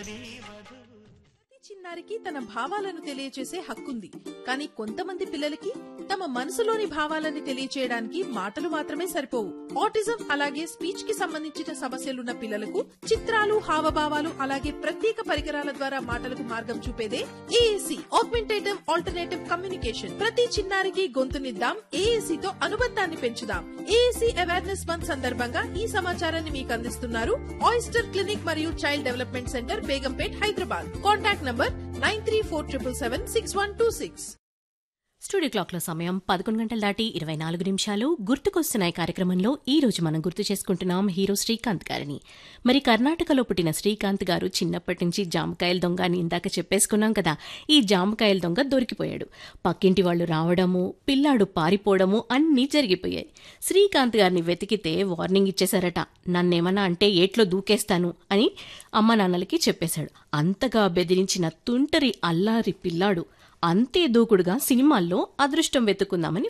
ప్రతి చిన్నారికి తన భావాలను తెలియచేసే హక్కుంది కానీ కొంతమంది పిల్లలకి తమ మనసులోని భావాలని తెలియచేయడానికి మాటలు మాత్రమే సరిపోవు ఆటిజం అలాగే స్పీచ్ కి సంబంధించిన సమస్యలున్న పిల్లలకు చిత్రాలు హావభావాలు అలాగే ప్రత్యేక పరికరాల ద్వారా మాటలకు మార్గం చూపేదే ఏఏసి ఆగ్మెంటేటివ్ ఆల్టర్నేటివ్ కమ్యూనికేషన్ ప్రతి చిన్నారికి గొంతునిద్దాం ఏఏసి తో అనుబంధాన్ని పెంచుదాం ఏఏసి అవేర్నెస్ మంత్ సందర్భంగా ఈ సమాచారాన్ని మీకు అందిస్తున్నారు ఆయిస్టర్ క్లినిక్ మరియు child development centre Begumpet Hyderabad contact number nine three four triple seven six one two six studio క్లాక్లో సమయం పదకొండు గంటల దాటి ఇరవై నాలుగు నిమిషాలు గుర్తుకొస్తున్నాయి కార్యక్రమంలో ఈ రోజు మనం గుర్తు చేసుకుంటున్నాం హీరో శ్రీకాంత్ గారిని మరి కర్ణాటకలో పుట్టిన శ్రీకాంత్ గారు చిన్నప్పటి నుంచి జామకాయల దొంగ అని ఇందాక చెప్పేసుకున్నాం కదా ఈ జామకాయల దొంగ దొరికిపోయాడు పక్కింటి వాళ్ళు రావడము పిల్లాడు పారిపోవడము అన్నీ జరిగిపోయాయి శ్రీకాంత్ గారిని వెతికితే వార్నింగ్ ఇచ్చేశారట నన్నేమన్నా అంటే ఏట్లో దూకేస్తాను అని అమ్మ నాన్నలకి చెప్పేశాడు అంతగా బెదిరించిన తుంటరి అల్లారి పిల్లాడు అంతే దూకుడుగా సినిమాల్లో అదృష్టం వెతుకుందామని